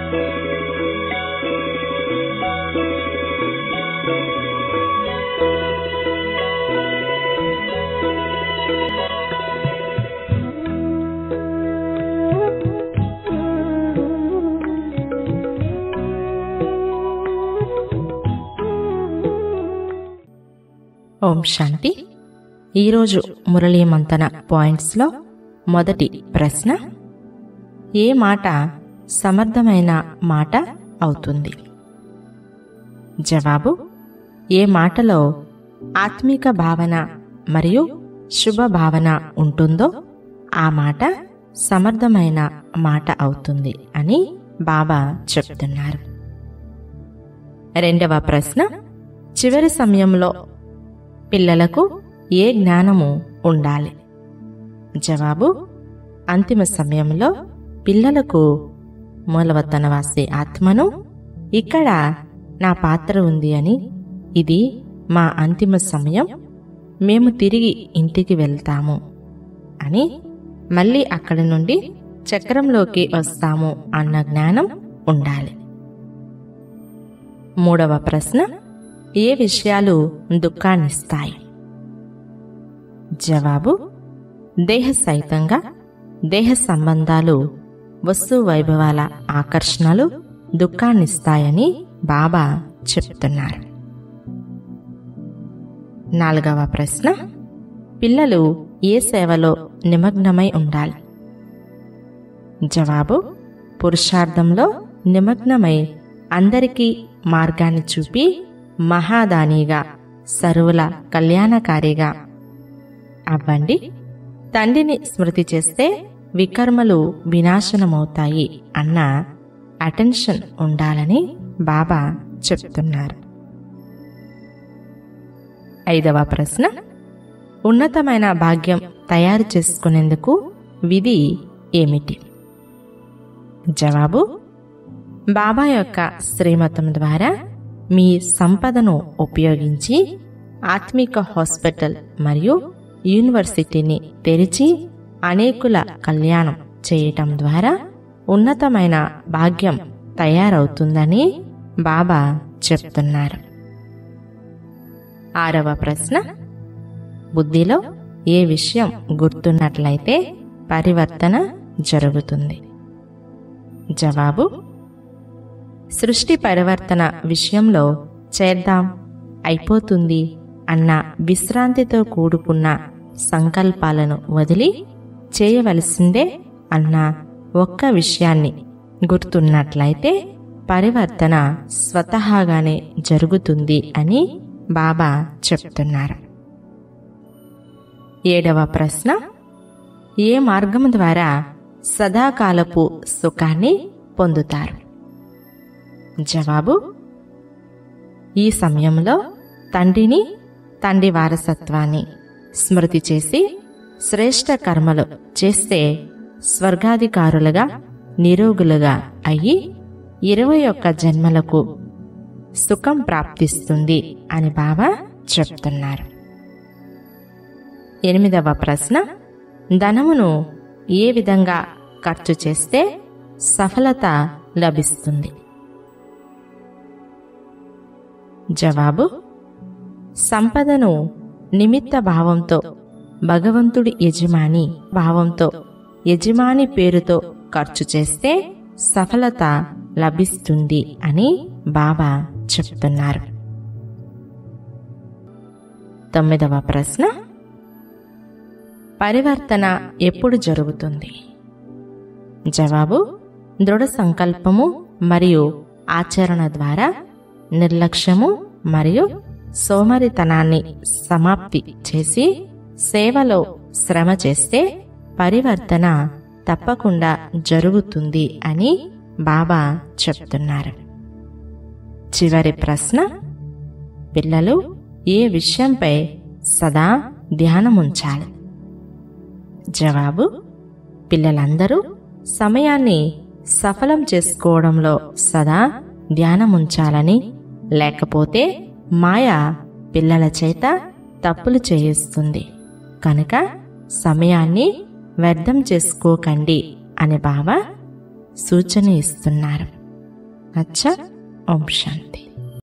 ఓం శాంతి ఈరోజు మురళీ మంతన పాయింట్స్లో మొదటి ప్రశ్న ఏ మాట సమర్థమైన మాట అవుతుంది జవాబు ఏ మాటలో ఆత్మిక భావన మరియు శుభ భావన ఉంటుందో ఆ మాట సమర్థమైన మాట అవుతుంది అని బాబా చెప్తున్నారు రెండవ ప్రశ్న చివరి సమయంలో పిల్లలకు ఏ జ్ఞానము ఉండాలి జవాబు అంతిమ సమయంలో పిల్లలకు మూలవతనవాసి ఆత్మను ఇక్కడ నా పాత్ర ఉంది అని ఇది మా అంతిమ సమయం మేము తిరిగి ఇంటికి వెళ్తాము అని మళ్ళీ అక్కడి నుండి చక్రంలోకి వస్తాము అన్న జ్ఞానం ఉండాలి మూడవ ప్రశ్న ఏ విషయాలు దుఃఖాన్నిస్తాయి జవాబు దేహ సహితంగా దేహ సంబంధాలు వస్తు వైభవాల ఆకర్షణలు దుఃఖాన్నిస్తాయని బాబా చెప్తున్నారు నాలుగవ ప్రశ్న పిల్లలు ఏ సేవలో నిమగ్నమై ఉండాలి జవాబు పురుషార్థంలో నిమగ్నమై అందరికీ మార్గాన్ని చూపి మహాదానిగా సరువుల కళ్యాణకారిగా అవ్వండి తండ్రిని స్మృతి చేస్తే వికర్మలు వినాశనమవుతాయి అన్న అటెన్షన్ ఉండాలని బాబా చెప్తున్నారు ఐదవ ప్రశ్న ఉన్నతమైన భాగ్యం తయారు చేసుకునేందుకు విధి ఏమిటి జవాబు బాబా యొక్క శ్రీమతం ద్వారా మీ సంపదను ఉపయోగించి ఆత్మిక హాస్పిటల్ మరియు యూనివర్సిటీని తెరిచి అనేకుల కళ్యాణం చేయటం ద్వారా ఉన్నతమైన భాగ్యం తయారవుతుందని బాబా చెప్తున్నారు ఆరవ ప్రశ్న బుద్ధిలో ఏ విషయం గుర్తున్నట్లయితే పరివర్తన జరుగుతుంది జవాబు సృష్టి పరివర్తన విషయంలో చేద్దాం అయిపోతుంది అన్న విశ్రాంతితో కూడుకున్న సంకల్పాలను వదిలి చేయవలసిందే అన్న ఒక్క విషయాన్ని గుర్తున్నట్లయితే పరివర్తన స్వతహాగానే జరుగుతుంది అని బాబా చెప్తున్నారు ఏడవ ప్రశ్న ఏ మార్గం ద్వారా సదాకాలపు సుఖాన్ని పొందుతారు జవాబు ఈ సమయంలో తండ్రిని తండ్రి వారసత్వాన్ని స్మృతి చేసి శ్రేష్ట కర్మలు చేస్తే స్వర్గాధికారులుగా నిరోగులుగా అయ్యి ఇరవై ఒక్క జన్మలకు సుఖం ప్రాప్తిస్తుంది అని బాబా చెప్తున్నారు ఎనిమిదవ ప్రశ్న ధనమును ఏ విధంగా ఖర్చు చేస్తే సఫలత లభిస్తుంది జవాబు సంపదను నిమిత్త భావంతో భగవంతుడి యజమాని భావంతో యజమాని పేరుతో ఖర్చు చేస్తే సఫలత లభిస్తుంది అని బాబా చెప్తున్నారు తొమ్మిదవ ప్రశ్న పరివర్తన ఎప్పుడు జరుగుతుంది జవాబు దృఢ సంకల్పము మరియు ఆచరణ ద్వారా నిర్లక్ష్యము మరియు సోమరితనాన్ని సమాప్తి చేసి సేవలో శ్రమ చేస్తే పరివర్తన తప్పకుండా జరుగుతుంది అని బాబా చెప్తున్నారు చివరి ప్రశ్న పిల్లలు ఏ విషయంపై సదా ధ్యానముంచాలి జవాబు పిల్లలందరూ సమయాన్ని సఫలం చేసుకోవడంలో సదా ధ్యానముంచాలని లేకపోతే మాయ పిల్లల చేత తప్పులు చేయిస్తుంది కనుక సమయాన్ని వ్యర్థం చేసుకోకండి అని బాబా సూచన ఇస్తున్నారు అచ్చా ఓం శాంతి